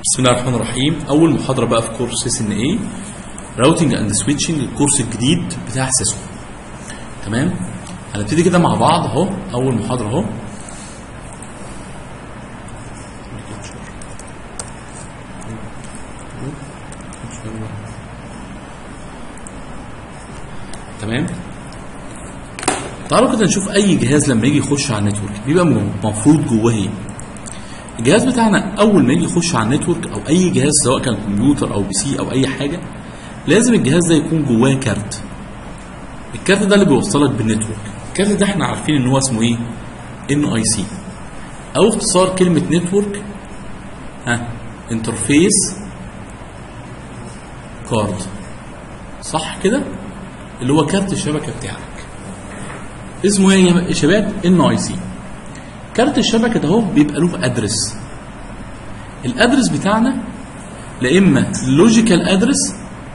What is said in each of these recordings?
بسم الله الرحمن الرحيم اول محاضره بقى في كورس اس ان اي راوتنج اند سويتشنج الكورس الجديد بتاع سيسكو تمام هنبتدي كده مع بعض اهو اول محاضره اهو تمام تعالوا كده نشوف اي جهاز لما يجي يخش على النتورك بيبقى المفروض جواه ايه الجهاز بتاعنا اول ما يجي يخش على النتورك او اي جهاز سواء كان كمبيوتر او بي سي او اي حاجه لازم الجهاز ده يكون جواه كارت الكارت ده اللي بيوصلك بالنتورك الكارت ده احنا عارفين ان هو اسمه ايه ان اي سي او اختصار كلمه نتورك ها انترفيس كارد صح كده اللي هو كارت الشبكه بتاعك اسمه ايه يا شباب ان اي سي كارت الشبكه ده اهو بيبقى له ادرس الادرس بتاعنا لا اما لوجيكال ادرس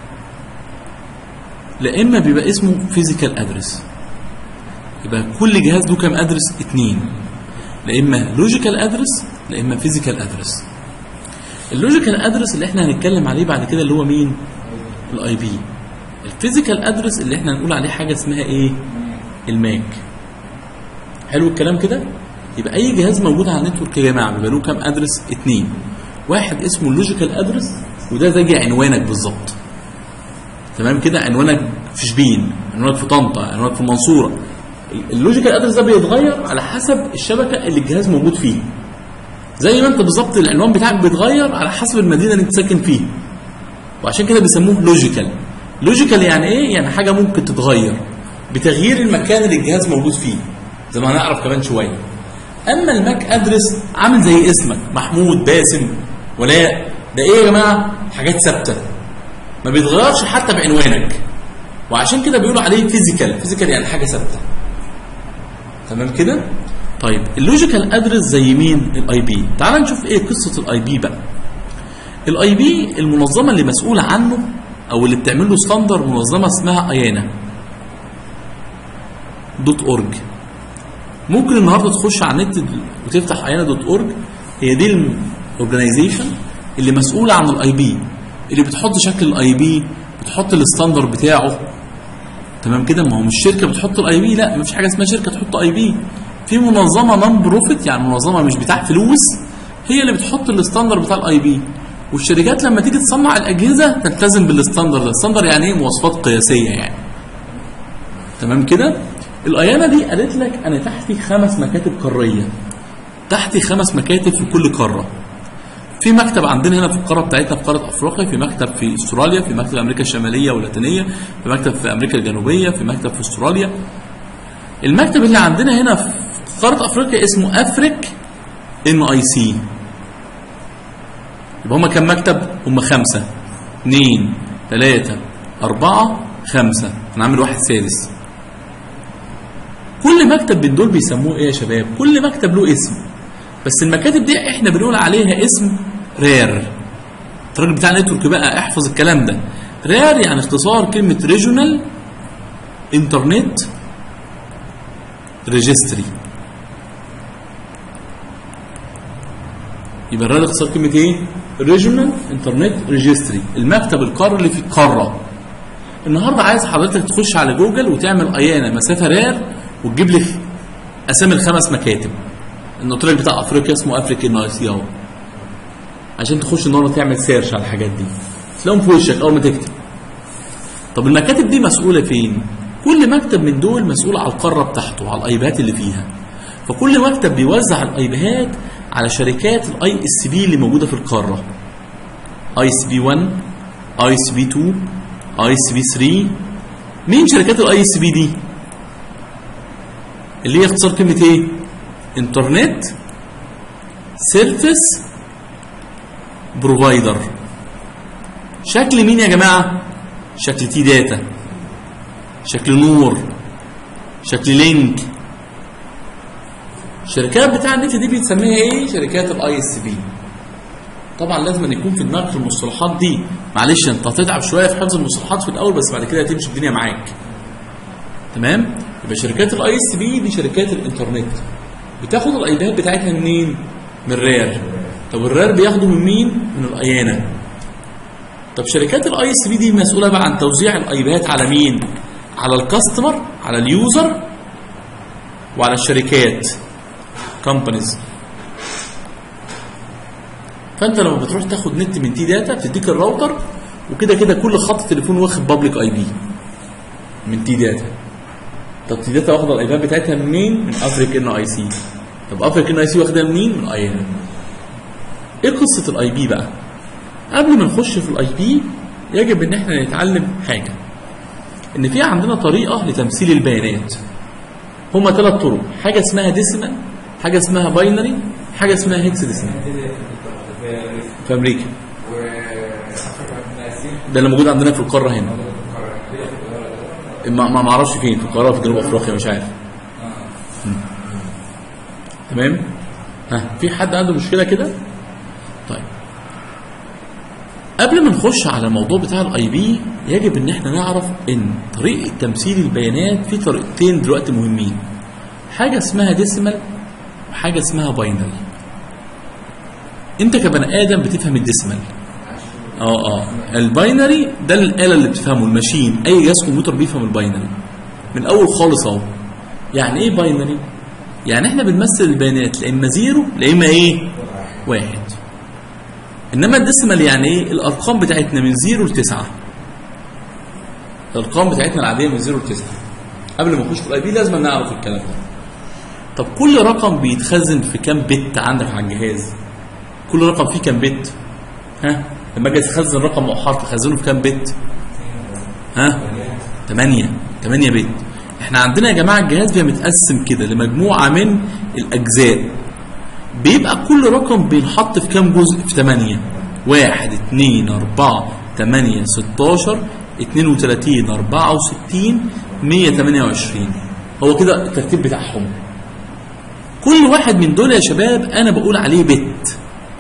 لا اما بيبقى اسمه فيزيكال ادرس يبقى كل جهاز له كام ادرس اتنين لا اما لوجيكال ادرس لا اما فيزيكال ادرس اللوجيكال ادرس اللي احنا هنتكلم عليه بعد كده اللي هو مين الاي بي الفيزيكال ادرس اللي احنا هنقول عليه حاجه اسمها ايه الماك حلو الكلام كده يبقى اي جهاز موجود على النتورك يا جماعه بيبقى له كام ادرس اتنين واحد اسمه اللوجيكال ادرس وده زي عنوانك بالظبط تمام كده عنوانك في شبين عنوانك في طنطا عنوانك في المنصوره اللوجيكال ادرس ده بيتغير على حسب الشبكه اللي الجهاز موجود فيه زي ما انت بالظبط العنوان بتاعك بيتغير على حسب المدينه اللي انت ساكن فيها وعشان كده بيسموه لوجيكال لوجيكال يعني ايه يعني حاجه ممكن تتغير بتغيير المكان اللي الجهاز موجود فيه زي ما هنعرف كمان شويه اما الماك ادرس عامل زي اسمك محمود باسم ولاء ده ايه يا جماعه حاجات ثابته ما بيتغيرش حتى بعنوانك وعشان كده بيقولوا عليه فيزيكال فيزيكال يعني حاجه ثابته تمام كده طيب اللوجيكال ادرس زي مين الاي بي تعال نشوف ايه قصه الاي بي بقى الاي بي المنظمه اللي مسؤوله عنه او اللي بتعمل له ستاندر منظمه اسمها ايانا دوت اورج ممكن النهارده تخش على النت وتفتح ايانا دوت اورج هي دي الاورجنايزيشن اللي مسؤوله عن الاي بي اللي بتحط شكل الاي بي بتحط الستاندر بتاعه تمام كده ما هو مش شركه بتحط الاي بي لا مفيش حاجه اسمها شركه تحط اي بي في منظمه نون بروفيت يعني منظمه مش بتاع فلوس هي اللي بتحط الستاندر بتاع الاي بي والشركات لما تيجي تصنع الاجهزه تلتزم بالستاندر ده الستاندر يعني ايه مواصفات قياسيه يعني تمام كده الايانه دي قالت لك انا تحتي خمس مكاتب قاريه تحتي خمس مكاتب في كل قاره في مكتب عندنا هنا في القاره بتاعتنا في قاره افريقيا في مكتب في استراليا في مكتب امريكا الشماليه واللاتينيه في مكتب في امريكا الجنوبيه في مكتب في استراليا المكتب اللي عندنا هنا في قاره افريقيا اسمه افريك ان اي سي يبقى هما كام مكتب هما خمسه اثنين ثلاثه اربعه خمسه انا عامل واحد سادس كل مكتب من دول بيسموه ايه يا شباب كل مكتب له اسم بس المكاتب دي احنا بنقول عليها اسم رير الراجل بتاع النتورك بقى احفظ الكلام ده رير يعني اختصار كلمه ريجونال انترنت ريجستري يبقى الرير اختصار كلمه ايه ريجونال انترنت ريجستري المكتب القاري اللي في القاره النهارده عايز حضرتك تخش على جوجل وتعمل ايانا مسافه رير وتجيب لي اسامي الخمس مكاتب النوتريك بتاع افريقيا اسمه افريكا ان اي سي اهو عشان تخش النهارده تعمل سيرش على الحاجات دي تلاقيهم في وشك اول ما تكتب طب المكاتب دي مسؤوله فين كل مكتب من دول مسؤول على القاره بتاعته على الايبات اللي فيها فكل مكتب بيوزع الايبات على شركات الاي اس بي اللي موجوده في القاره اي اس بي 1 اي اس بي 2 اي اس بي 3 مين شركات الاي اس بي دي اللي هي اختصار كلمه ايه انترنت سيرفيس بروفايدر شكل مين يا جماعه شكل تي داتا شكل نور شكل لينك الشركات بتاع النت دي بتسميها ايه شركات الاي اس بي طبعا لازم أن يكون في دماغك المصطلحات دي معلش انت هتتعب شويه في حفظ المصطلحات في الاول بس بعد كده هتمشي الدنيا معاك تمام يبقى شركات الاي اس بي دي شركات الانترنت بتاخد الايباد بتاعتها منين من رير طب الرار بياخده من مين من الايانا طب شركات الاي اس بي دي مسؤوله بقى عن توزيع الايبات على مين على الكاستمر على اليوزر وعلى الشركات كومبانيز فانت لما بتروح تاخد نت من تي داتا بتديك الراوتر وكده كده كل خط تليفون واخد بابليك اي بي من تي داتا طب تي داتا واخده الايبات بتاعتها منين من افريك ان اي سي طب افريك ان اي سي واخدها منين من اي ان ايه قصه الاي بي بقى قبل ما نخش في الاي بي يجب ان احنا نتعلم حاجه ان في عندنا طريقه لتمثيل البيانات هما ثلاث طرق حاجه اسمها ديسيمال حاجه اسمها باينري حاجه اسمها هيكس ديسيمال في امريكا ده اللي موجود عندنا في القاره هنا ما ما اعرفش فين في القاره في جنوب افريقيا مش عارف مم. تمام ها في حد عنده مشكله كده طيب قبل ما نخش على الموضوع بتاع الاي بي يجب ان احنا نعرف ان طريقه تمثيل البيانات في طريقتين دلوقتي مهمين حاجه اسمها ديسيمال وحاجه اسمها باينري انت كبني ادم بتفهم الديسيمال اه اه الباينري ده الاله اللي بتفهمه الماشين اي جهاز كمبيوتر بيفهم الباينري من الاول خالص اهو يعني ايه باينري يعني احنا بنمثل البيانات لا اما زيرو لا اما ايه واحد انما الديسيمال يعني ايه الارقام بتاعتنا من زيرو لتسعة الارقام بتاعتنا العاديه من زيرو لتسعة قبل ما نخش في الاي بي لازم نعرف الكلام ده طب كل رقم بيتخزن في كام بت عندك على الجهاز كل رقم فيه كام بت ها لما اجي تخزن رقم او حرف تخزنه في كام بت ها 8 8 بت احنا عندنا يا جماعه الجهاز بيبقى متقسم كده لمجموعه من الاجزاء بيبقى كل رقم بينحط في كام جزء في 8 1 2 4 8 16 32 64 128 هو كده الترتيب بتاعهم كل واحد من دول يا شباب انا بقول عليه بت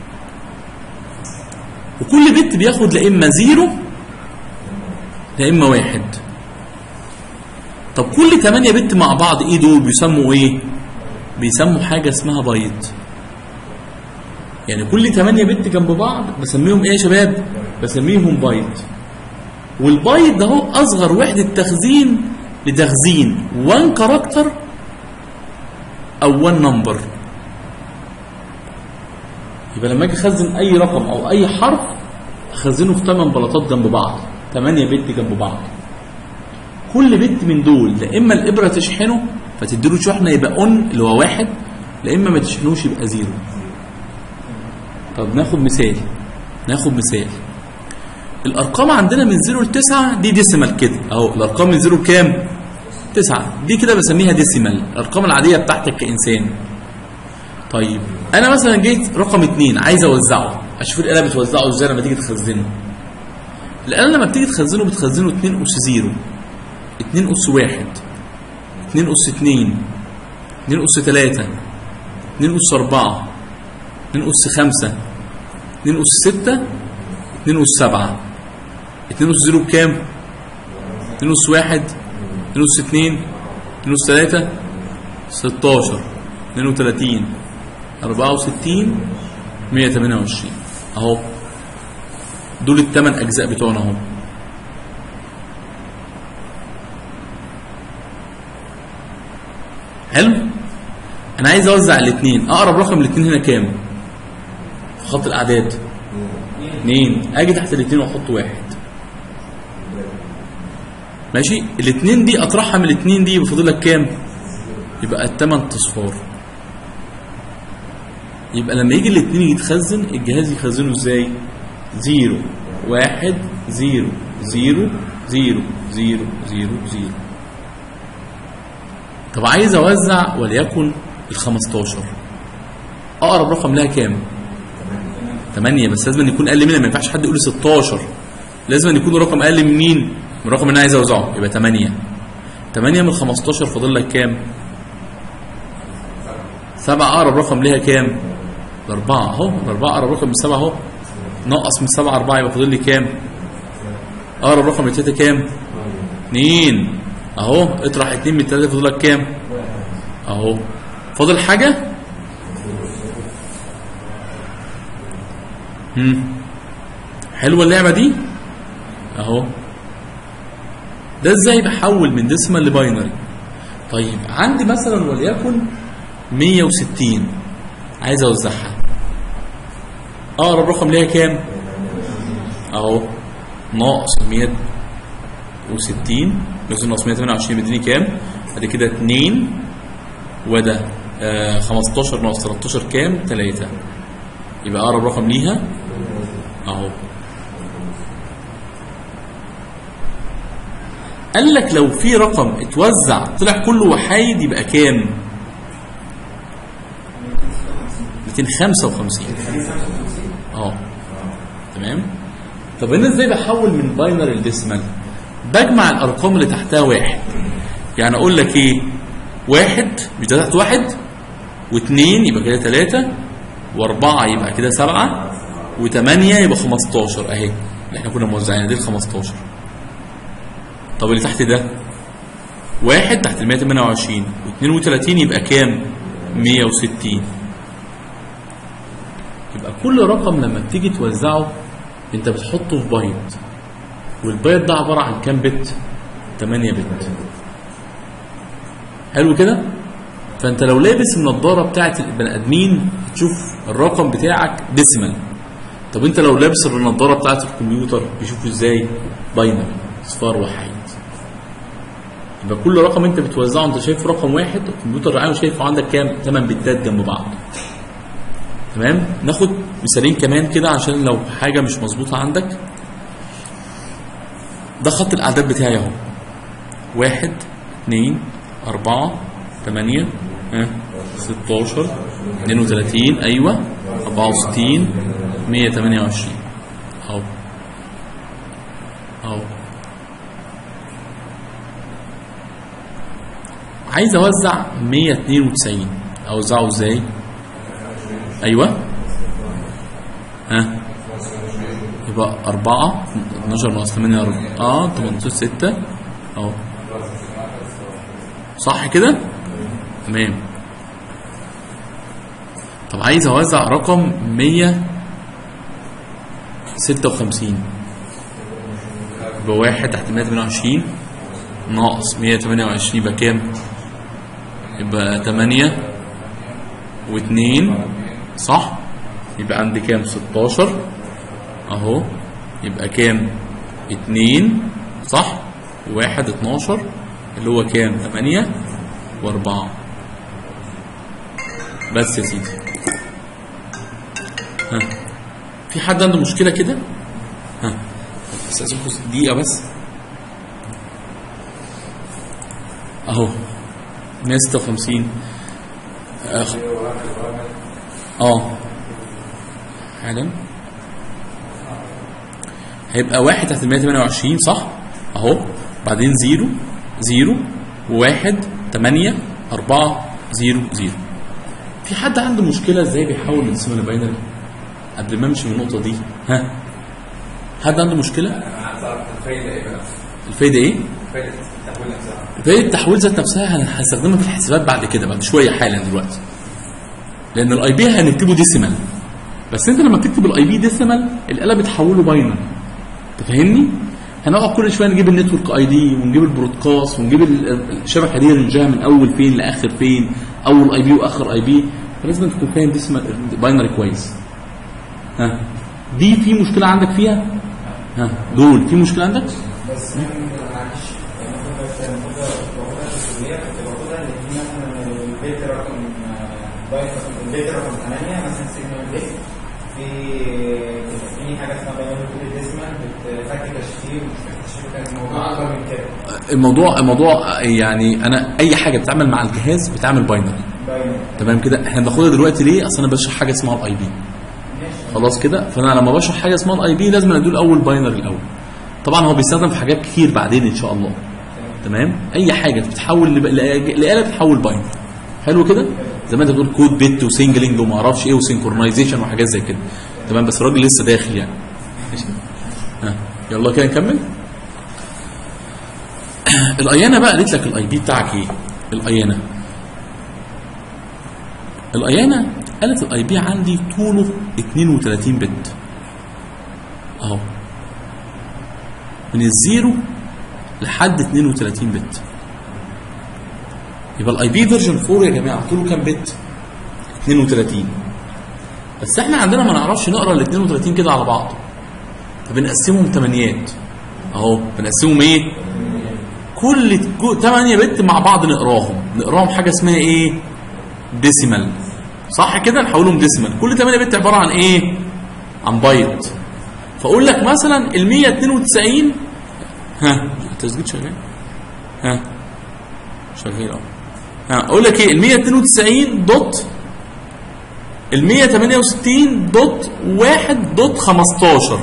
وكل بت بياخد لا اما زيرو لا اما واحد طب كل 8 بت مع بعض ايه دول بيسموا ايه بيسموا حاجه اسمها بايت يعني كل 8 بت جنب بعض بسميهم ايه يا شباب بسميهم بايت والبايت ده هو اصغر وحده تخزين لتخزين 1 كاركتر او 1 نمبر يبقى لما اجي اخزن اي رقم او اي حرف اخزنه في 8 بلاطات جنب بعض 8 بت جنب بعض كل بت من دول لا اما الابره تشحنه فتديله شحنه يبقى اون اللي هو واحد لا اما ما تشحنوش يبقى زيرو طب ناخد مثال ناخد مثال الارقام عندنا من 0 ل 9 دي ديسيمال كده اهو الارقام من 0 لكام 9 دي كده بسميها ديسيمال الارقام العاديه بتاعتك كانسان طيب انا مثلا جيت رقم 2 عايز اوزعه اشوف الاله بتوزعه ازاي لما تيجي تخزنه الاله لما بتيجي تخزنه بتخزنه 2 اس 0 2 اس 1 2 اس 2 2 اس 3 2 اس 4 2 اس 5 2 اس 6 2 اس 7 2 اس 0 بكام 2 اس 1 2 اس 2 2 اس 3 16 32 64 128 اهو دول الثمان اجزاء بتوعنا اهو حلو انا عايز اوزع الاثنين اقرب رقم الاثنين هنا كام في خط الاعداد اثنين اجي تحت الاثنين واحط واحد ماشي الاثنين دي اطرحها من الاثنين دي بفاضل لك كام يبقى الثمان اصفار يبقى لما يجي الاثنين يتخزن الجهاز يخزنه ازاي زيرو واحد زيرو زيرو زيرو زيرو زيرو زيرو طب عايز اوزع وليكن ال 15 اقرب رقم لها كام 8 بس لازم يكون اقل منها ما ينفعش حد يقول 16 لازم يكون رقم اقل من مين من الرقم اللي انا عايز اوزعه يبقى 8 8 من 15 فاضل لك كام 7 اقرب رقم ليها كام الأربعة أهو الأربعة أقرب رقم من السبعة أهو نقص من السبعة أربعة يبقى فاضل لي كام؟ أقرب رقم من التلاتة كام؟ اتنين أهو اطرح اتنين من التلاتة فاضل لك كام؟ أهو فاضل حاجة؟ هم. حلوه اللعبه دي اهو ده ازاي بحول من ديسمال لباينري طيب عندي مثلا وليكن 160 عايز اوزعها اقرب رقم ليها كام اهو ناقص 160 ناقص ناقص 128 بيديني كام ادي كده 2 وده آه 15 ناقص 13 كام 3 يبقى اقرب رقم ليها اهو قال لك لو في رقم اتوزع طلع كله وحايد يبقى كام 255 اه تمام طب هنا ازاي بحول من باينري لديسمال بجمع الارقام اللي تحتها واحد يعني اقول لك ايه واحد مش ده تحت واحد واثنين يبقى كده ثلاثة واربعة يبقى كده سبعة وثمانية يبقى 15 اهي اللي احنا كنا موزعينها دي ال 15 طب اللي تحت ده واحد تحت ال 128 و32 يبقى كام 160 يبقى كل رقم لما بتيجي توزعه انت بتحطه في بايت والبايت ده عباره عن كام بت 8 بت حلو كده فانت لو لابس النضاره بتاعت البني ادمين تشوف الرقم بتاعك ديسيمال طب انت لو لابس النضاره بتاعت الكمبيوتر بيشوفوا ازاي باينري اصفار وحيد يبقى كل رقم انت بتوزعه انت شايف رقم واحد الكمبيوتر عاوز شايفه عندك كام 8 بتات جنب بعض تمام ناخد مثالين كمان كده عشان لو حاجه مش مظبوطه عندك ده خط الاعداد بتاعي اهو واحد اثنين أربعة ثمانية ها 16 32 أيوة 64 128 أهو أهو عايز أوزع 192 أوزعه إزاي؟ أيوة ها يبقى 4 12 ناقص 8 اه 18 6 اهو صح كده؟ تمام طب عايز اوزع رقم 156 يبقى واحد تحت 128 ناقص 128 يبقى كام؟ يبقى 8 و2 صح؟ يبقى عندي كام؟ 16 اهو يبقى كام؟ 2 صح؟ وواحد 12 اللي هو كام 8 و4 بس يا سيدي ها في حد عنده مشكلة كده ها بس أسيبكم دقيقة بس أهو 156 اه اه حالا هيبقى واحد تحت 128 صح اهو بعدين زيرو زيرو وواحد تمانية أربعة زيرو زيرو في حد عنده مشكلة ازاي بيحول من سيميلر باينري قبل ما امشي من النقطة دي ها حد عنده مشكلة الفايدة ايه بقى؟ الفايدة ايه فايدة التحويل نفسها فايدة التحويل ذات نفسها هن- هستخدمها في الحسابات بعد كده بعد شوية حالا دلوقتي لأن الاي بي هنكتبه ديسيمال بس انت لما بتكتب الاي بي ديسيمال الآلة بتحوله باينري انت فاهمني؟ هنقعد كل شويه نجيب النتورك اي دي ونجيب البرودكاست ونجيب ال- الشبكه دي رنجها من اول فين لاخر فين اول اي بي واخر اي بي فلازم تكون فاهم ديسيمال باينري كويس ها دي في مشكله عندك فيها ها دول في مشكله عندك بس معلش المفروض بس المفروض باخدها في الكليه كنت باخدها ان في مثلا البيت رقم آه، بايت رقم البيت رقم 8 مثلا سيجنال بيت في في حاجه اسمها باينري ديسمال بتفك تشفير ومش فاكر تشفير كان الموضوع اكبر من كده الموضوع الموضوع يعني انا اي حاجه بتتعمل مع الجهاز بتعمل باينري باينري تمام كده احنا بناخدها دلوقتي ليه اصل انا بشرح حاجه اسمها الاي بي ماشي خلاص كده فانا لما بشرح حاجه اسمها الاي بي لازم ادول اول باينري الاول طبعا هو بيستخدم في حاجات كتير بعدين ان شاء الله تمام اي حاجه بتتحول لب- لآ- لاله بتتحول باينري حلو كده زي ما انت بتقول كود بت وسنجلنج وما اعرفش ايه وسينكرونايزيشن وحاجات زي كده تمام بس الراجل لسه داخل يعني ماشي ها يلا كده نكمل الايانه بقى قالت لك الاي بي بتاعك ايه الايانه الايانه قالت الاي بي عندي طوله 32 بت من الزيرو لحد 32 بت يبقى الاي بي فيرجن 4 يا جماعه طوله كام بت 32 بس احنا عندنا ما نعرفش نقرا ال 32 كده على بعض فبنقسمهم تمانيات اهو بنقسمهم ايه كل 8 بت مع بعض نقراهم نقراهم حاجه اسمها ايه ديسيمال صح كده نحولهم ديسيمال كل 8 بت عباره عن ايه عن بايت فاقول لك مثلا ال 192 ها التسجيل شغال ها شغال اه ها اقول لك ايه ال 192 دوت ال 168 دوت 1 دوت 15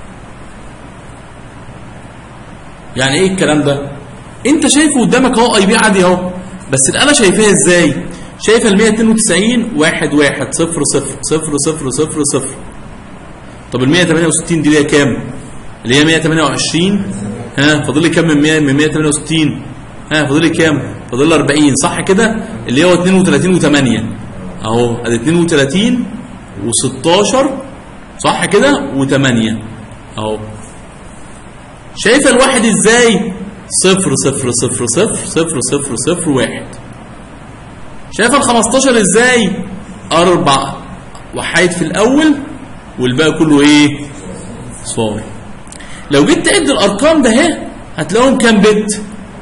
يعني ايه الكلام ده انت شايفه قدامك اهو اي بي عادي اهو بس الاله شايفاها ازاي شايفه ال 192 1 1 0 0 0 0 0 0 طب ال 168 دي اللي هي كام اللي هي 128 ها فاضل لي كام من 100 من 168 ها فاضل لي كام فاضل لي 40 صح كده اللي هو 32 و8 اهو ادي 32 و16 صح كده و8 اهو شايفه الواحد ازاي صفر صفر صفر صفر صفر صفر صفر واحد شايفه ال 15 ازاي اربع وحايد في الاول والباقي كله ايه صار لو جيت تعد الارقام ده اهي هتلاقيهم كام بت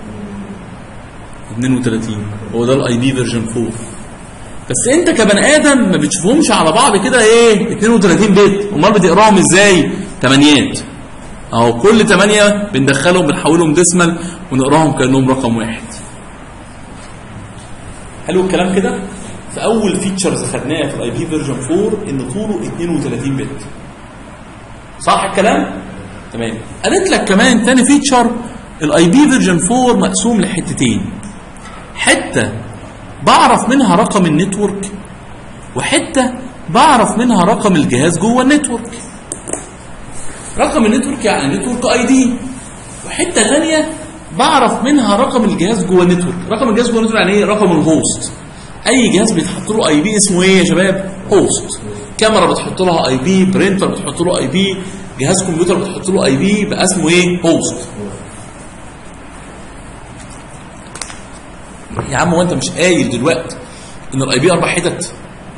32 هو ده الاي بي فيرجن 4 بس انت كبني ادم ما بتشوفهمش على بعض كده ايه 32 بت امال بتقراهم ازاي تمانيات اهو كل 8 بندخلهم بنحولهم ديسمال ونقراهم كانهم رقم واحد حلو الكلام كده في اول فيتشرز خدناها في الاي بي فيرجن 4 ان طوله 32 بت صح الكلام تمام قالت لك كمان تاني فيتشر الاي بي فيرجن 4 مقسوم لحتتين حته بعرف منها رقم النتورك وحته بعرف منها رقم الجهاز جوه النتورك رقم النتورك يعني نتورك اي دي وحته ثانيه بعرف منها رقم الجهاز جوه النتورك رقم الجهاز جوه النتورك يعني ايه رقم الهوست اي جهاز بيتحط له اي بي اسمه ايه يا شباب هوست كاميرا بتحط لها اي بي برينتر بتحط له اي بي جهاز كمبيوتر بتحط له اي بي بقى اسمه ايه هوست يا عم هو انت مش قايل دلوقتي ان الاي بي اربع حتت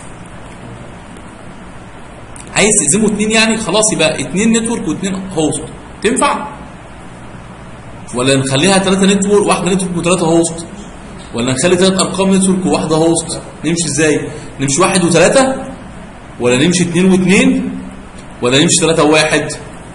عايز تقسمه اتنين يعني خلاص يبقى اتنين نتورك واتنين هوست تنفع ولا نخليها ثلاثة نتورك واحدة نتورك وثلاثة هوست ولا نخلي ثلاث ارقام نتورك وواحدة هوست نمشي ازاي نمشي واحد وثلاثة ولا نمشي اتنين واثنين ولا نمشي ثلاثة وواحد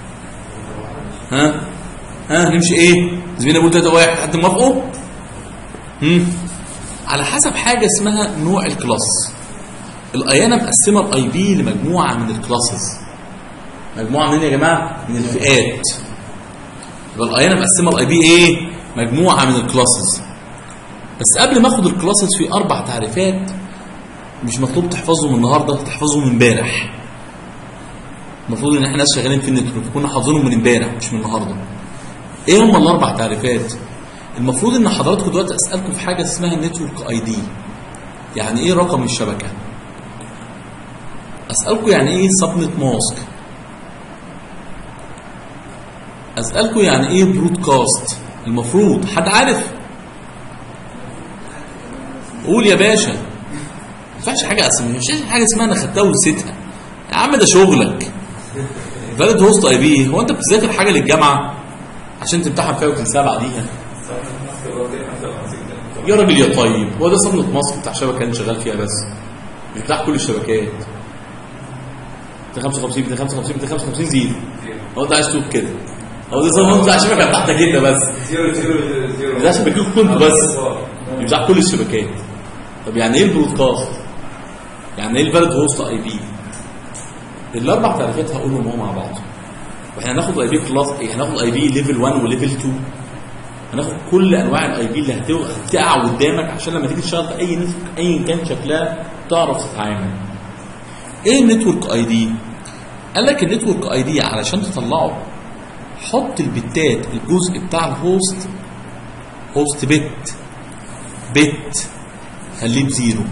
ها ها نمشي ايه زميلنا بيقول ثلاثة وواحد حد موافقه هم؟ على حسب حاجة اسمها نوع الكلاس الايانه مقسمه الاي بي لمجموعه من الكلاسز مجموعه من يا جماعه من الفئات يبقى الايانه مقسمه الاي بي ايه مجموعه من الكلاسز بس قبل ما اخد الكلاسز في اربع تعريفات مش مطلوب تحفظهم النهارده تحفظهم امبارح المفروض ان احنا ناس شغالين في النتورك كنا حافظينهم من امبارح مش من النهارده ايه هم الاربع تعريفات المفروض ان حضراتكم دلوقتي اسالكم في حاجه اسمها نتورك اي دي يعني ايه رقم الشبكه اسالكم يعني ايه سبنت ماسك اسالكم يعني ايه برودكاست المفروض حد عارف قول يا باشا ما ينفعش حاجه اسمها مش حاجه اسمها انا خدتها ونسيتها يا عم ده شغلك فاليد هوست اي بي هو انت بتذاكر حاجه للجامعه عشان تمتحن فيها وتنساها بعديها يا راجل يا طيب هو ده صمت مصر بتاع شبكه كان شغال فيها بس مش بتاع كل الشبكات 255 255 255 زيرو هو انت عايز تقول كده هو ده صمت بتاع الشبكه بتاعتك انت بس زيرو زيرو زيرو ده شبكتكم كنتوا بس مش بتاع كل الشبكات طب يعني ايه البرودكاست؟ يعني ايه الفاليد هوست اي بي؟ الاربع تعريفات هقولهم هو مع بعض واحنا هناخد اي بي كلاس ايه هناخد اي بي ليفل 1 وليفل 2 هناخد كل انواع الاي بي اللي هتو- هتقع قدامك عشان لما تيجي تشتغل في اي نتورك ايا كان شكلها تعرف تتعامل ايه النتورك اي دي قال لك النتورك اي دي علشان تطلعه حط البتات الجزء بتاع الهوست هوست بت بت خليه بزيرو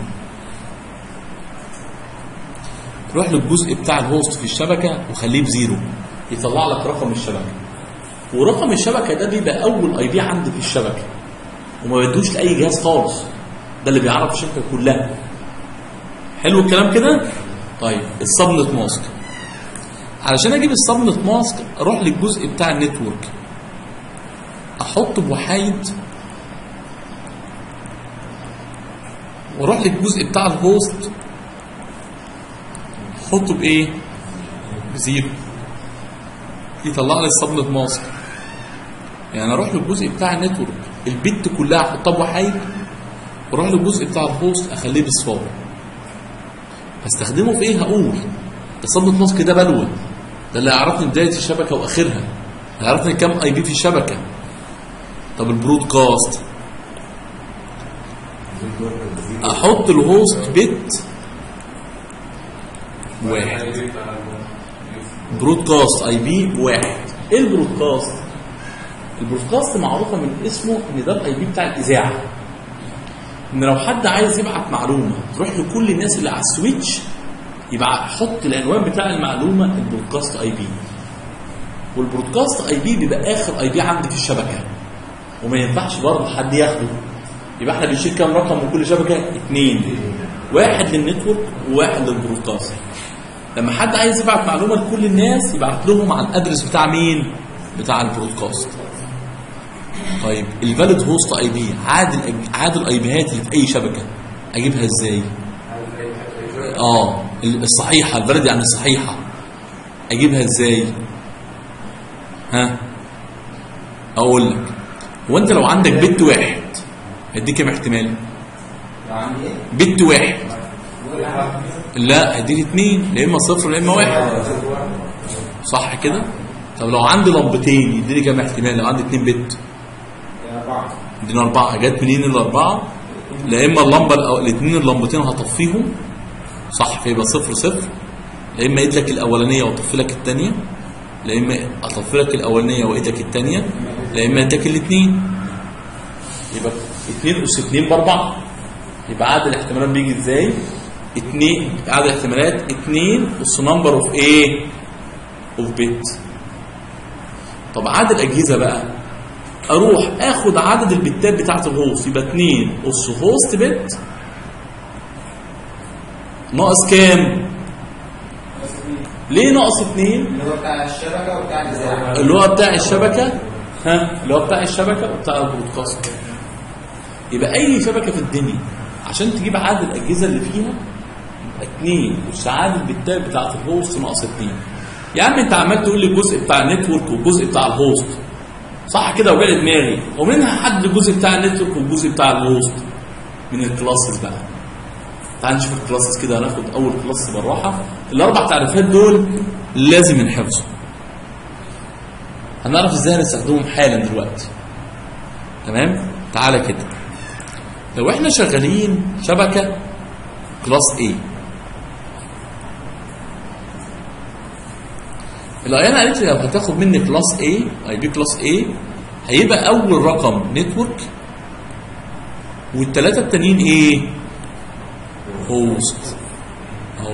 روح للجزء بتاع الهوست في الشبكه وخليه بزيرو يطلع لك رقم الشبكه ورقم الشبكه ده بيبقى اول اي بي عندي في الشبكه وما بدوش لاي جهاز خالص ده اللي بيعرف الشبكه كلها حلو الكلام كده طيب السبنت ماسك علشان اجيب السبنت ماسك اروح للجزء بتاع النتورك احط بوحايد واروح للجزء بتاع الهوست احطه بايه بزيرو يطلع لي السبنت ماسك يعني اروح للجزء بتاع النتورك البت كلها احطها بوحايد واروح للجزء بتاع الهوست اخليه بصفار هستخدمه في ايه هقول السبنت ماسك ده بلوه ده اللي يعرفني بدايه الشبكه واخرها هيعرفني كام اي بي في الشبكه طب البرودكاست احط الهوست بت واحد برودكاست اي بي واحد ايه البرودكاست البرودكاست معروفه من اسمه ان ده الاي بي بتاع الاذاعه ان لو حد عايز يبعت معلومه تروح لكل الناس اللي على السويتش يبقى حط العنوان بتاع المعلومه البرودكاست اي بي والبرودكاست اي بي بيبقى اخر اي بي عندي في الشبكه وما ينفعش برضه حد ياخده يبقى احنا بنشيل كام رقم من كل شبكه؟ اثنين واحد للنتورك وواحد للبرودكاست لما حد عايز يبعت معلومه لكل الناس يبعت لهم على الادرس بتاع مين؟ بتاع البرودكاست طيب الفاليد هوست اي بي عاد الأج- عاد الاي بيهات اللي في اي شبكه اجيبها ازاي؟ اه الصحيحه الفاليد يعني الصحيحه اجيبها ازاي؟ ها؟ اقول لك هو انت لو عندك بت واحد هيديك كام احتمال؟ لو عندي ايه؟ بت واحد لا هيديك اتنين يا اما صفر يا اما واحد صح كده؟ طب لو عندي لمبتين يديني كام احتمال لو عندي اتنين بت؟ أربعة اديني اربعه جت منين الاربعه؟ لا اما اللمبه الأو... الاثنين اللمبتين هطفيهم صح فيبقى صفر صفر لا اما ادلك الاولانيه واطفي لك الثانيه لا اما اطفي لك الاولانيه وادلك الثانيه لا اما ادلك الاثنين يبقى اثنين اس اثنين باربعه يبقى عدد الاحتمالات بيجي ازاي؟ اثنين عدد الاحتمالات اثنين اس نمبر اوف ايه؟ اوف بت طب عدد الاجهزه بقى اروح اخد عدد البتات بتاعت الهوست يبقى 2 اس هوست بت ناقص كام؟ ليه ناقص 2 اللي هو بتاع الشبكة وبتاع الإذاعة اللي هو بتاع الشبكه ها اللي هو بتاع الشبكه وبتاع البرودكاست يبقى اي شبكه في الدنيا عشان تجيب عدد الاجهزه اللي فيها يبقى 2 اس عدد البتات بتاعت الهوست ناقص 2 يا عم انت عمال تقول لي الجزء بتاع النتورك والجزء بتاع الهوست صح كده وجالي دماغي ومنها حد الجزء بتاع النتورك والجزء بتاع الهوست من الكلاسز بقى تعال نشوف الكلاسز كده هناخد اول كلاس بالراحه الاربع تعريفات دول لازم ينحفظوا هنعرف ازاي هنستخدمهم حالا دلوقتي تمام تعالى كده لو احنا شغالين شبكه كلاس A العيان قالت لي لو هتاخد مني كلاس A اي بي كلاس A هيبقى اول رقم نتورك والثلاثه التانيين ايه هوست اهو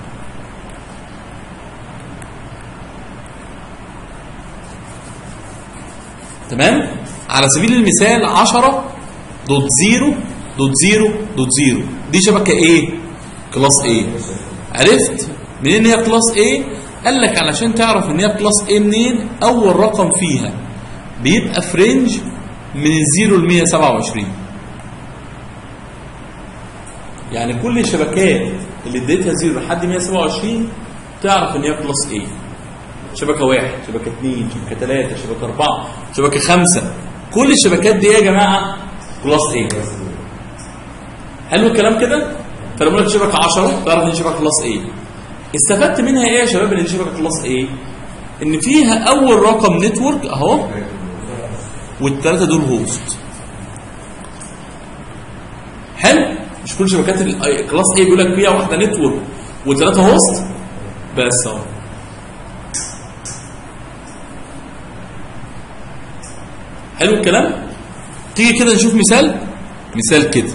تمام على سبيل المثال 10 دوت زيرو دوت زيرو دوت زيرو دي شبكه ايه كلاس ايه عرفت منين هي كلاس ايه قال لك علشان تعرف ان هي كلاس ايه منين اول رقم فيها بيبقى في رينج من الزيرو ل 127 يعني كل الشبكات اللي اديتها زيرو لحد 127 تعرف ان هي كلاس ايه شبكه واحد شبكه اثنين شبكه ثلاثه شبكه اربعه شبكه خمسه كل الشبكات دي يا جماعه كلاس ايه حلو الكلام كده فلما اقول لك شبكه 10 تعرف ان دي شبكه كلاس ايه استفدت منها ايه يا شباب ان دي شبكه كلاس ايه ان فيها اول رقم نتورك اهو والثلاثه دول هوست حلو مش كل شبكات الكلاس ايه بيقول لك فيها واحده نتورك وثلاثه هوست بس اهو حلو الكلام تيجي كده نشوف مثال مثال كده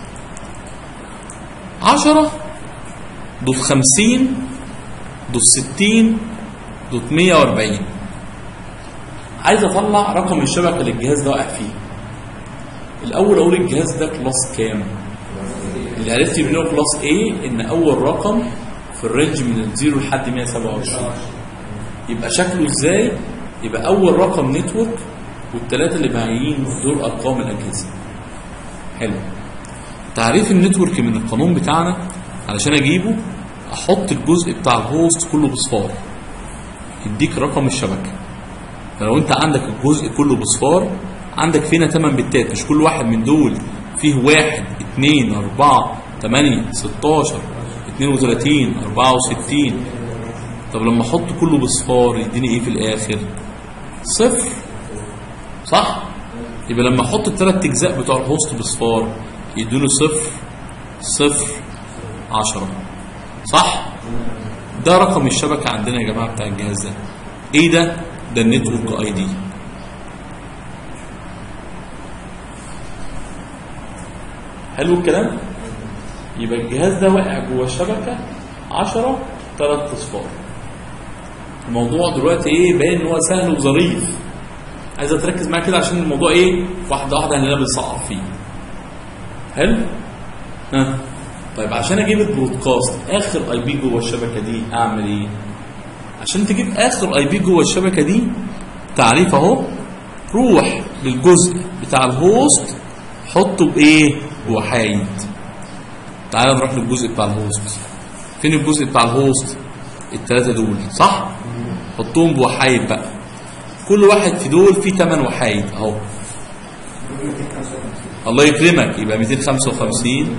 عشرة دوت خمسين دوت ستين دوت مية واربعين عايز اطلع رقم الشبكه اللي الجهاز ده واقع فيه الاول اقول الجهاز ده كلاس كام اللي عرفت منه كلاس A ان اول رقم في الرينج من الزيرو لحد 127 يبقى شكله ازاي يبقى اول رقم نتورك والثلاثه اللي باقيين دول ارقام الاجهزه حلو تعريف النتورك من القانون بتاعنا علشان اجيبه احط الجزء بتاع الهوست كله بصفار يديك رقم الشبكه فلو انت عندك الجزء كله بصفار عندك فينا 8 بتات مش كل واحد من دول فيه واحد اتنين اربعة تمانية ستاشر اتنين وتلاتين اربعة وستين طب لما احط كله بصفار يديني ايه في الاخر صفر صح يبقى لما احط الثلاث اجزاء بتوع الهوست بصفار يدوني صفر صفر عشرة صح ده رقم الشبكة عندنا يا جماعة بتاع الجهاز ده ايه ده ده النتورك اي دي حلو الكلام يبقى الجهاز ده واقع جوه الشبكة 10 ثلاث اصفار الموضوع دلوقتي ايه باين ان هو سهل وظريف عايز تركز معايا كده عشان الموضوع ايه واحده واحده هنلاقينا بنصعب فيه حلو ها طيب عشان اجيب البرودكاست اخر اي بي جوه الشبكه دي اعمل ايه عشان تجيب اخر اي بي جوه الشبكه دي تعريف اهو روح للجزء بتاع الهوست حطه بايه بوحايد تعال نروح للجزء بتاع الهوست فين الجزء بتاع الهوست الثلاثه دول صح حطهم بوحايد بقى كل واحد في دول فيه 8 وحايد اهو الله يكرمك يبقى 255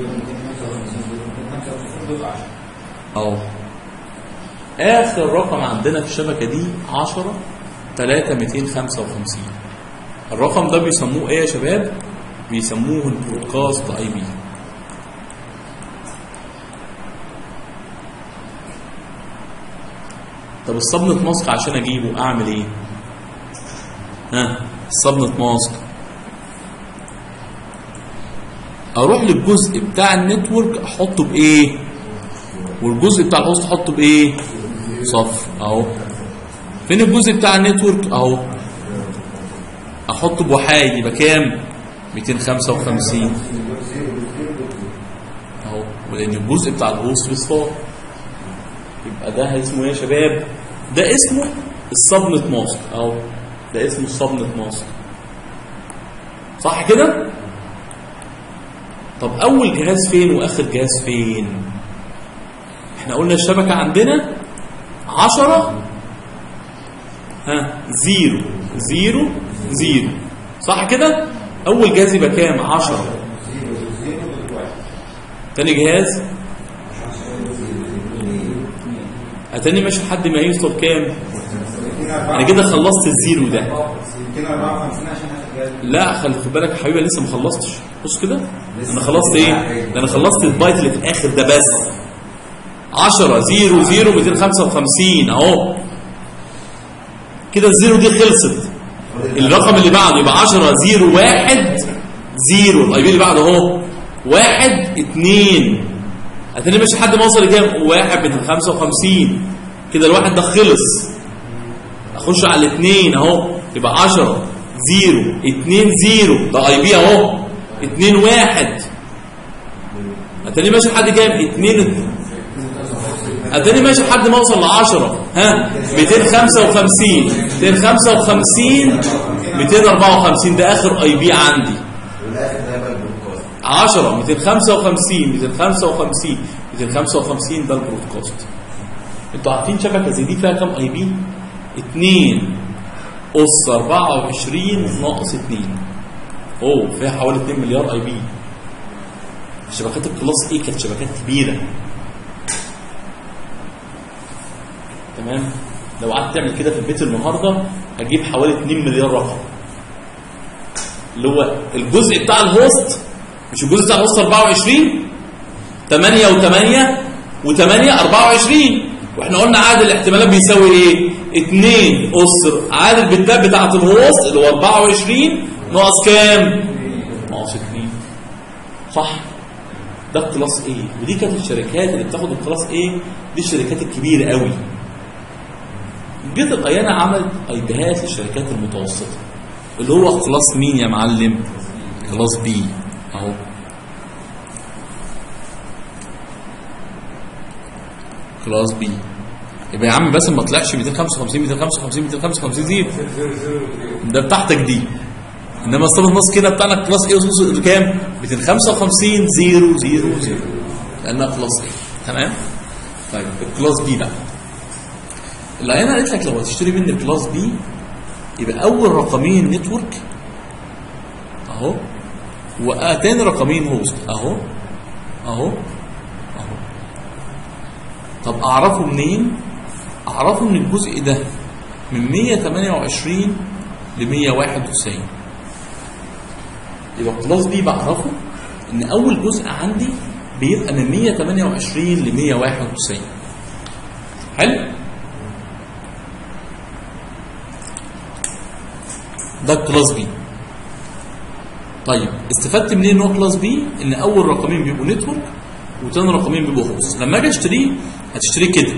اهو اخر رقم عندنا في الشبكه دي 10 3 255 الرقم ده بيسموه ايه يا شباب بيسموه البرودكاست اي بي طب الصبنة ماسك عشان اجيبه اعمل ايه ها الصبنة ماسك اروح للجزء بتاع النتورك احطه بايه والجزء بتاع الهوست احطه بايه صفر اهو فين الجزء بتاع النتورك اهو احطه بوحايد يبقى كام 255 اهو ولان الجزء بتاع الهوست بصفار يبقى ده اسمه ايه يا شباب ده اسمه الصبنة ماسك اهو ده اسمه الصبنة ماسك صح كده طب اول جهاز فين واخر جهاز فين احنا قلنا الشبكة عندنا عشرة ها زيرو زيرو زيرو صح كده اول جهاز يبقى كام عشرة تاني جهاز اتاني ماشي لحد ما يوصل كام انا كده خلصت الزيرو ده 254 عشان اخر جهاز لا خلي في بالك يا حبيبي أنا لسه ما خلصتش بص كده انا خلصت ايه ده انا خلصت البايت اللي في الاخر ده بس 10 0 0 255 اهو كده الزيرو دي خلصت الرقم اللي بعده يبقى 10 0 1 0 الاي بي اللي بعده اهو 1 2 هتلاقي ماشي لحد ما اوصل لكام 1 255 كده الواحد ده خلص اخش على الاثنين اهو يبقى 10 0 2 0 ده اي بي اهو 2 1 هتلاقي ماشي لحد كام 2 هتلاقي ماشي لحد ما اوصل ل 10 ها 255 255 254 ده اخر اي بي عندي والاخر ده بقى البرودكاست 10 255 255 255 ده البرودكاست انتوا عارفين شبكه زي دي فيها كام اي بي 2 اس 24 ناقص 2 اوه فيها حوالي 2 مليار اي بي شبكات الكلاس ايه كانت شبكات كبيره تمام لو قعدت تعمل كده في البيت النهارده هجيب حوالي 2 مليار رقم اللي هو الجزء بتاع الهوست مش الجزء بتاع الهوست 24 8 و8 و8 24 واحنا قلنا عدد الاحتمالات بيساوي ايه 2 اس عدد البتات بتاعه الهوست اللي هو 24 ناقص كام ناقص 2 صح ده الكلاس ايه ودي كانت الشركات اللي بتاخد الكلاس ايه دي الشركات الكبيره قوي جت الايانا عملت ايديهات للشركات المتوسطه اللي هو كلاس مين يا معلم كلاس بي اهو كلاس بي يبقى يا عم بس ما طلعش 255 255 255 دي ده بتاعتك دي انما الصف النص كده بتاعنا كلاس ايه وصوص كام 255 0 0 0 لانها كلاس ايه تمام طيب الكلاس بي بقى اللي انا قلت لك لو هتشتري مني كلاس بي يبقى اول رقمين نتورك اهو وتاني رقمين هوست اهو اهو اهو طب اعرفه منين اعرفه من الجزء ده من 128 ل 191 يبقى كلاس بي بعرفه ان اول جزء عندي بيبقى من 128 ل 191 حلو ده كلاس بي طيب استفدت منين ان هو كلاس بي ان اول رقمين بيبقوا نتورك وتاني رقمين بيبقوا هوست لما اجي اشتريه هتشتريه كده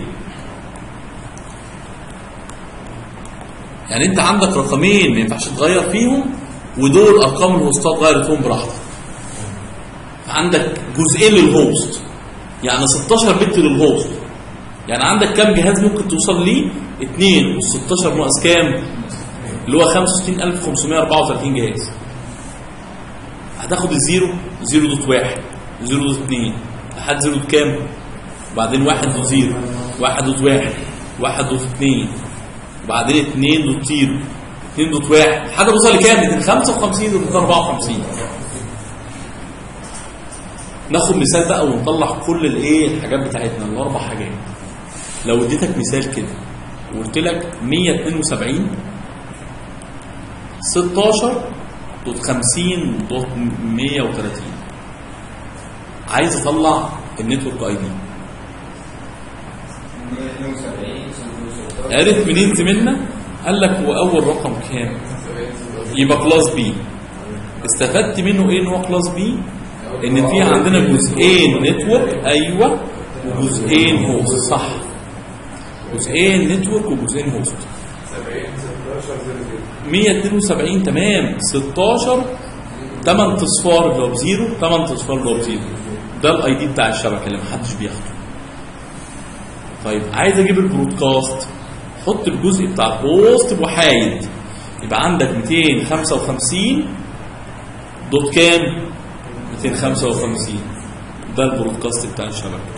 يعني انت عندك رقمين ما ينفعش تغير فيهم ودول ارقام الهوستات غيرت فيهم براحتك عندك جزئين للهوست يعني 16 بت للهوست يعني عندك كام جهاز ممكن توصل ليه 2 وال16 ناقص كام اللي هو 65534 جهاز هتاخد الزيرو 0.1 0.2 لحد 0 كام وبعدين 1 دوت 0 1 دوت 1 1 دوت 2 وبعدين 2 دوت 0 2 دوت 1 لحد ما توصل لكام 255 254 ناخد مثال بقى ونطلع كل الايه الحاجات بتاعتنا الاربع حاجات لو اديتك مثال كده وقلت لك 172 16 دوت 50 دوت 130 عايز اطلع النتورك اي دي 172 عرف منين زميلنا قال لك هو اول رقم كام يبقى كلاس بي استفدت منه ايه ان هو كلاس بي ان في عندنا جزئين نتورك ايوه وجزئين هوست صح جزئين نتورك وجزئين هوست 172 تمام 16 8 اصفار اللي هو بزيرو 8 اصفار اللي هو بزيرو ده الاي دي بتاع الشبكه اللي محدش بياخده طيب عايز اجيب البرودكاست حط الجزء بتاع الهوست بوحايد يبقى عندك 255 دوت كام 255 ده البرودكاست بتاع الشبكه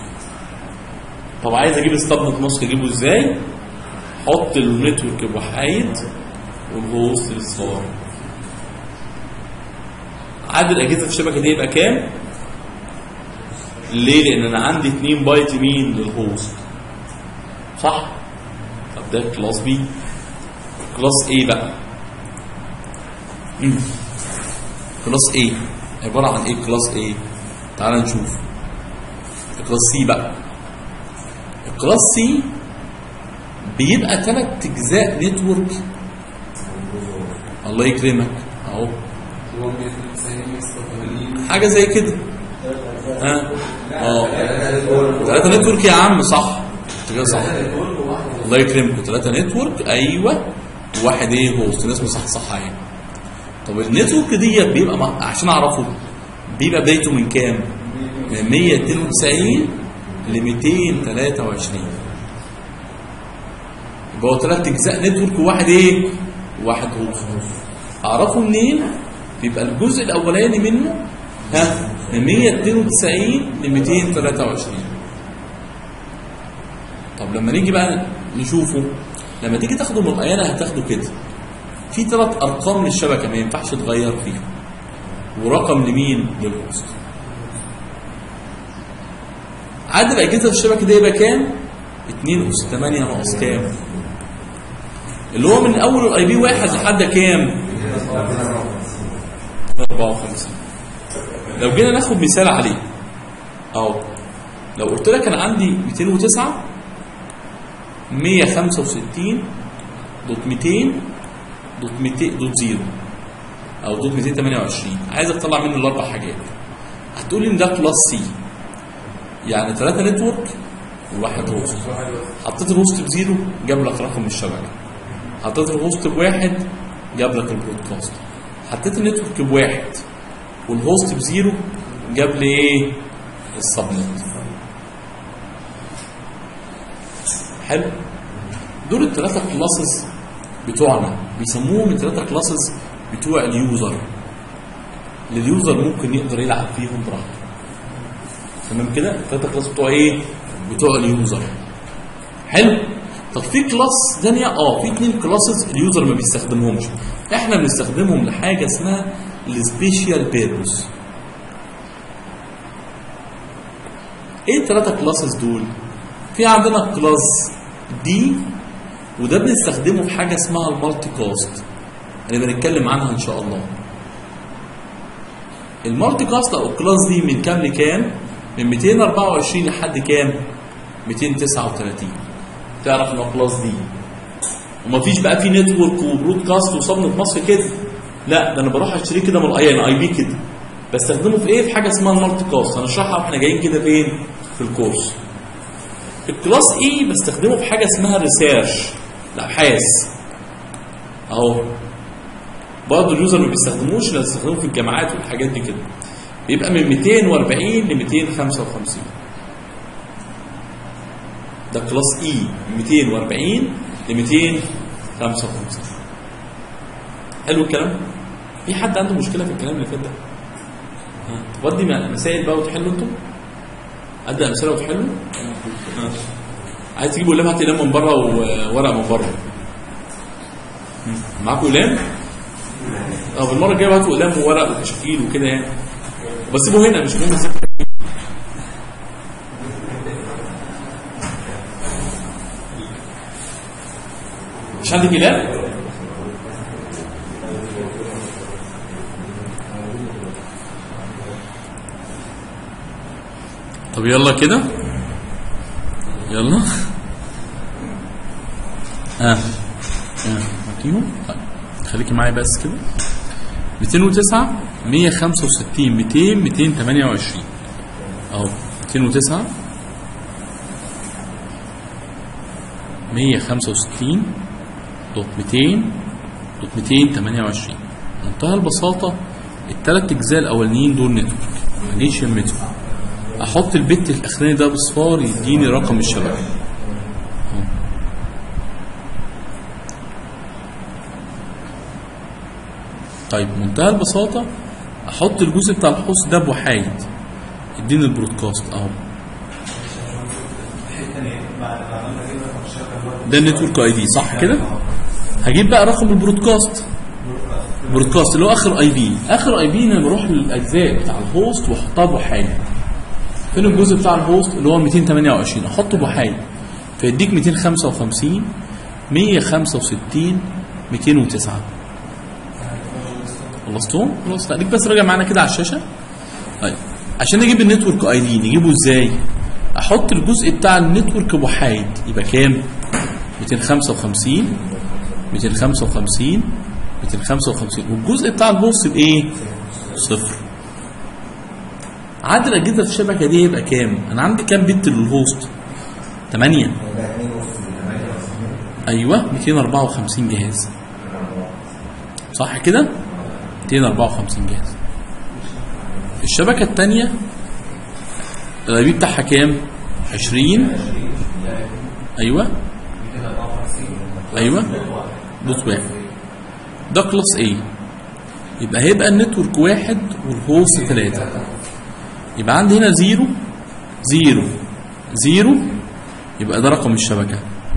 طب عايز اجيب استبنت ماسك اجيبه ازاي حط النتورك بوحايد والهوست الاصفار عدد اجهزه الشبكه دي يبقى كام ليه لان انا عندي 2 بايت مين للهوست صح طب ده كلاس بي كلاس ايه بقى مم. كلاس ايه عباره عن ايه كلاس ايه تعال نشوف كلاس سي بقى الكلاس سي بيبقى ثلاث اجزاء نتورك الله يكرمك اهو حاجه زي كده ها اه ثلاثه نتورك يا عم صح انت كده صح الله يكرمكم ثلاثه نتورك ايوه وواحد ايه هوست الناس مصح صح يعني طب النتورك ديت بيبقى مع- عشان اعرفه بيبقى بدايته من كام؟ من 192 ل 223 يبقى هو ثلاث اجزاء نتورك وواحد ايه؟ وواحد هوست اعرفه منين؟ بيبقى الجزء الاولاني منه ها من 192 ل 223 طب لما نيجي بقى نشوفه لما تيجي تاخده من الايانه هتاخده كده في ثلاث ارقام للشبكه ما ينفعش تغير فيهم ورقم لمين للهوست عدد اجهزه الشبكه دي يبقى كام 2 اس 8 ناقص كام اللي هو من اول الاي بي واحد لحد كام 54 لو جينا ناخد مثال عليه اهو لو قلت لك انا عندي 209 165 دوت 200 دوت 200 دوت 0 او دوت 228 عايزك تطلع منه الاربع حاجات هتقول لي ان ده كلاس سي يعني ثلاثة نتورك والواحد هوست حطيت الهوست بزيرو جاب لك رقم الشبكه حطيت الهوست بواحد جاب لك البرودكاست حطيت النتورك بواحد والهوست بزيرو جاب لي ايه السبنت حلو دول الثلاثه كلاسز بتوعنا بيسموهم الثلاثه كلاسز بتوع اليوزر اللي اليوزر ممكن يقدر يلعب فيهم براحته تمام كده الثلاثه كلاس بتوع ايه بتوع اليوزر حلو طب في كلاس ثانيه اه في اثنين كلاسز اليوزر ما بيستخدمهمش احنا بنستخدمهم لحاجه اسمها السبيشال بيربوس ايه الثلاثه كلاسز دول في عندنا كلاس دي وده بنستخدمه في حاجه اسمها المالتي كاست اللي بنتكلم عنها ان شاء الله المالتي كاست او الكلاس دي من كام لكام من 224 لحد كام 239 تعرف ان هو كلاس دي ومفيش بقى في نتورك وبرودكاست وصبن في مصر كده لا ده انا بروح اشتريه كده من الاي ان اي بي كده بستخدمه في ايه في حاجه اسمها المالتي كاست هنشرحها واحنا جايين كده فين في الكورس الكلاس اي بستخدمه في حاجه اسمها ريسيرش الابحاث اهو برضه اليوزر ما بيستخدموش لا بيستخدموه في الجامعات والحاجات دي كده بيبقى من 240 ل 255 ده كلاس اي من 240 ل 255 حلو الكلام في حد عنده مشكله في الكلام اللي فات ده ها ودي مسائل بقى وتحلوا انتم ادي امثله وتحلوا ها. عايز تجيبوا قلم هات قلم من بره وورق من بره مم. معاكم قلم اه بالمره الجايه هاتوا قلم وورق وتشكيل وكده يعني بس سيبه هنا مش مهم سيبه. مش عندك قلم طب يلا كده يلا اه اه معاكيهم طيب خليكي معايا بس كده 209 165 200 228 اهو 209 165 دوت 200 دوت 228 منتهى البساطة الثلاث اجزاء الاولانيين دول نتورك ماليش نتورك احط البت الاخراني ده بصفار يديني رقم الشبكه أهو. طيب منتهى البساطه احط الجزء بتاع الحوض ده بوحايد يديني البرودكاست اهو ده النتورك اي دي صح كده هجيب بقى رقم البرودكاست برودكاست اللي هو اخر اي بي اخر اي بي انا بروح للاجزاء بتاع الهوست واحطها بوحايد فين الجزء بتاع الهوست اللي هو 228 احطه بوحايد فيديك 255 165 209 خلصتهم خلاص خليك بس راجع معانا كده على الشاشه طيب عشان نجيب النتورك اي دي نجيبه ازاي احط الجزء بتاع النتورك بوحايد يبقى كام 255 255 255 والجزء بتاع الهوست بايه صفر عدد الاجهزه في الشبكه دي يبقى كام انا عندي كام بت للهوست 8 يبقى 2 ونص من 8 ايوه 254 جهاز صح كده 254 جهاز الشبكه الثانيه الاي بي بتاعها كام 20 ايوه ايوه دوت واحد ده كلاس ايه يبقى هيبقى النتورك واحد والهوست ثلاثة يبقى عندي هنا زيرو زيرو زيرو يبقى ده رقم الشبكة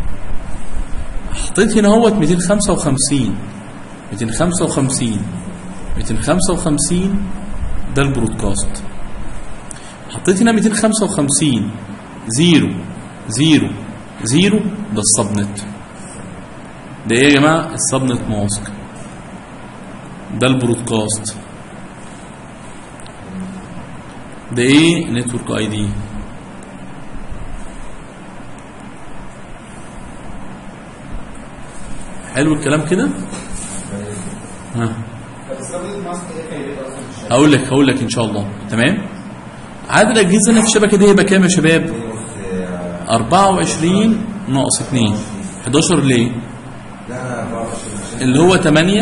حطيت هنا اهوت 255 255 255 ده البرودكاست حطيت هنا 255 زيرو زيرو زيرو ده السبنت ده ايه يا جماعه السبنت ماسك ده البرودكاست ده ايه نتورك اي دي حلو الكلام كده ها طب السبنت ماسك ايه فايدته اصلا في الشبكه؟ هقول لك هقول لك ان شاء الله تمام عدد الاجهزه اللي في الشبكه دي هيبقى كام يا شباب 2 ونص 24 ناقص 2 11 ليه؟ لا 24 عشان اللي هو 8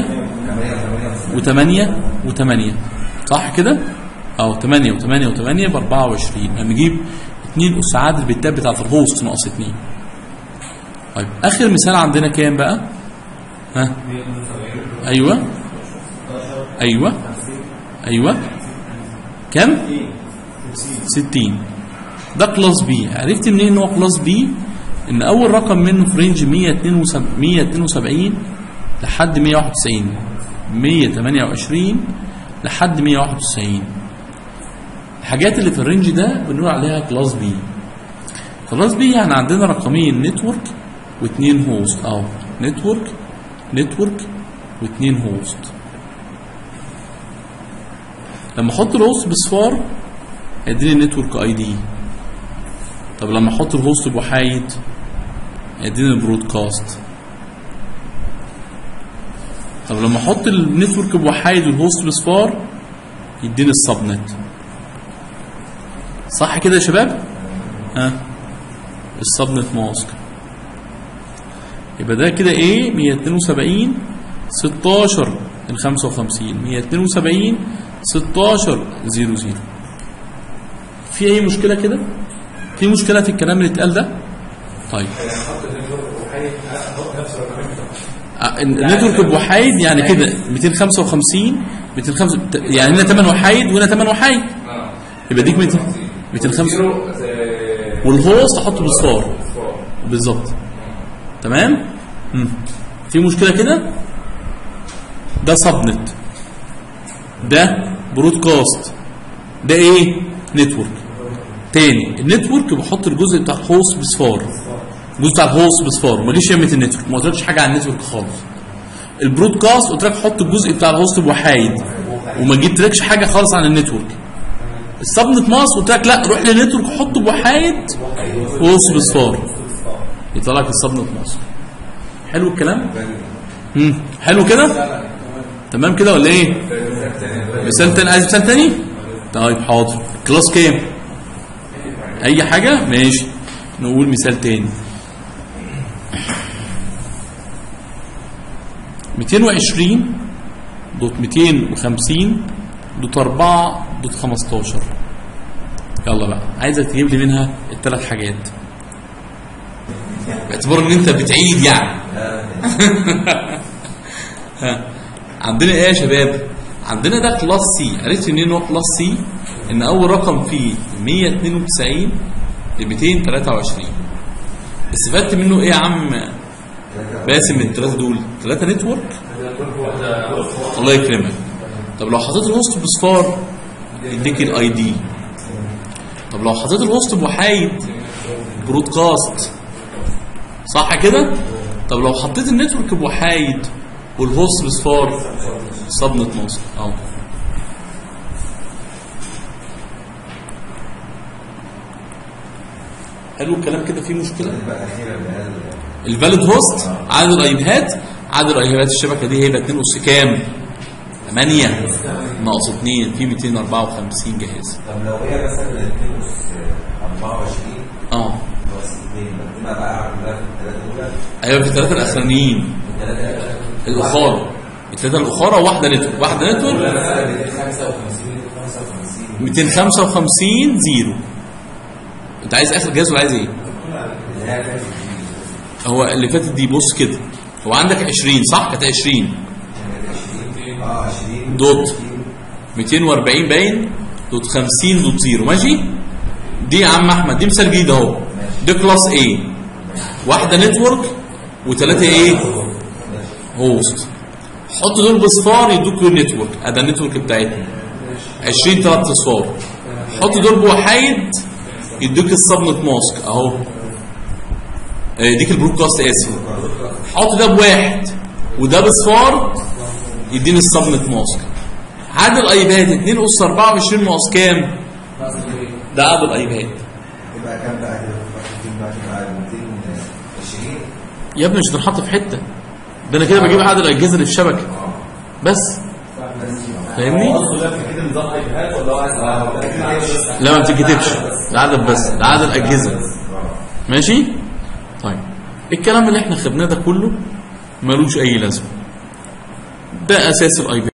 8 8 و8 و8 صح كده؟ أو 8 و8 و8 ب 24 لما نجيب 2 أس عدد البتات بتاعت الهوست ناقص 2 طيب آخر مثال عندنا كام بقى؟ ها؟ أيوه أيوه أيوه كم؟ 60 ده كلاس بي عرفت منين ان هو كلاس بي ان اول رقم منه في رينج 172 172 لحد 191 128 لحد 191 الحاجات اللي في الرينج ده بنقول عليها كلاس بي كلاس بي يعني عندنا رقمين نتورك واثنين هوست او نتورك نتورك واثنين هوست لما احط الهوست بصفار هيديني النتورك اي دي طب لما احط الهوست بوحايد هيديني البرودكاست طب لما احط النتورك بوحايد والهوست بصفار يديني السبنت صح كده يا شباب ها السبنت ماسك يبقى ده كده ايه 172 16 ال 55 172 16 00 في اي مشكله كده في مشكله في الكلام اللي اتقال ده طيب حط النتورك وحي احط نفس الرقمين بتوعهم آه، النتورك بوحايد يعني كده 255 205 يعني هنا 8 وحايد وهنا 8 وحايد اه يبقى ديك 200 205 زيرو، آه، والهوست احطه بالصفار صفار. بالظبط تمام مم. في مشكله كده ده سبنت ده برودكاست ده ايه نتورك تاني النتورك بحط الجزء بتاع الهوست بصفار الجزء بتاع الهوست بصفار ما جيش يمه النتورك ما قلتلكش حاجه عن النتورك خالص البرودكاست قلت لك حط الجزء بتاع الهوست بوحايد وما جبتلكش حاجه خالص عن النتورك السبنت ماس قلت لك لا روح للنتورك حطه بوحايد وهوست بصفار يطلع لك السبنت ماس حلو الكلام امم حلو كده تمام كده ولا ايه مثال تاني عايز مثال تاني طيب حاضر كلاس كام اي حاجه ماشي نقول مثال تاني 220 دوت 250 دوت 4 دوت 15 يلا بقى عايزك تجيب لي منها الثلاث حاجات باعتبار ان انت بتعيد يعني ها. عندنا ايه يا شباب عندنا ده كلاس سي عرفت منين هو كلاس سي ان اول رقم فيه 192 ل 223 استفدت منه ايه يا عم باسم من الثلاثه دول ثلاثه نتورك الله يكرمك طب لو حطيت الهوست بصفار يديك الاي دي طب لو حطيت الهوست بوحايد برودكاست صح كده طب لو حطيت النتورك بوحايد والهوست بصفار صبنة مصر اهو حلو الكلام كده فيه مشكله بقى الاخيره اللي قال الفاليد هوست عدد الايبهات عدد الايبهات الشبكه دي هيبقى 2 اس كام 8 ناقص 2 في 254 جهاز طب لو هي مثلا 2 اس 24 اه بلس 2 بتبقى بقى عاملها في الثلاثه الاولى ايوه في الثلاثه الاخرانيين الثلاثه الاخاره الثلاثه الاخاره واحده نتورك واحده نتورك مثلا 255 255 255 زيرو انت عايز اخر جهاز ولا عايز ايه اللي هي كانت هو اللي فاتت دي بص كده هو عندك 20 صح كانت 20 20 اه 20 دوت 240 باين دوت 50 دوت زيرو ماشي دي يا عم احمد دي مثال جديد اهو دي كلاس A واحده نتورك وثلاثه ايه هوست حط دول بصفار يدوك النتورك ادي النتورك بتاعتنا 20 ثلاث اصفار حط دول بوحايد يدوك السبنت ماسك اهو آه، يديك البرودكاست اسف حط ده بواحد وده بصفار يديني السبنت ماسك عدد الايباد 2 اس 24 ناقص كام؟ ده عدد الايباد يبقى كام بقى كده في بقى تبقى 220 يا ابني مش هتنحط في حته ده انا كده بجيب عدد الاجهزه اللي في الشبكه بس فاهمني؟ كده نظام ايباد ولا هو عايز لا ما بتتكتبش ده عدد بس ده عدد اجهزه ماشي طيب الكلام اللي احنا خدناه ده كله ملوش اي لازمه ده اساس الاي بي